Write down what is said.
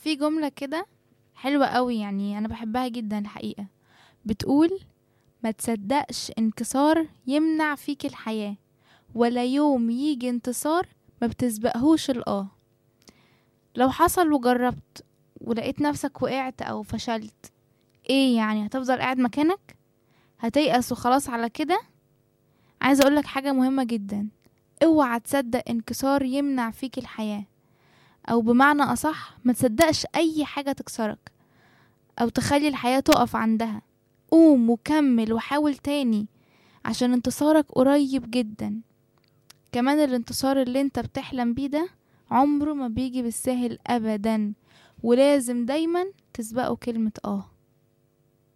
في جملة كده حلوة قوي يعني أنا بحبها جدا الحقيقة بتقول ما تصدقش انكسار يمنع فيك الحياة ولا يوم يجي انتصار ما بتسبقهوش الآه لو حصل وجربت ولقيت نفسك وقعت أو فشلت ايه يعني هتفضل قاعد مكانك هتيأس وخلاص على كده عايزة أقولك حاجة مهمة جدا اوعى تصدق انكسار يمنع فيك الحياة أو بمعنى أصح ما تصدقش أي حاجة تكسرك أو تخلي الحياة تقف عندها قوم وكمل وحاول تاني عشان انتصارك قريب جدا كمان الانتصار اللي انت بتحلم بيه ده عمره ما بيجي بالسهل أبدا ولازم دايما تسبقه كلمة اه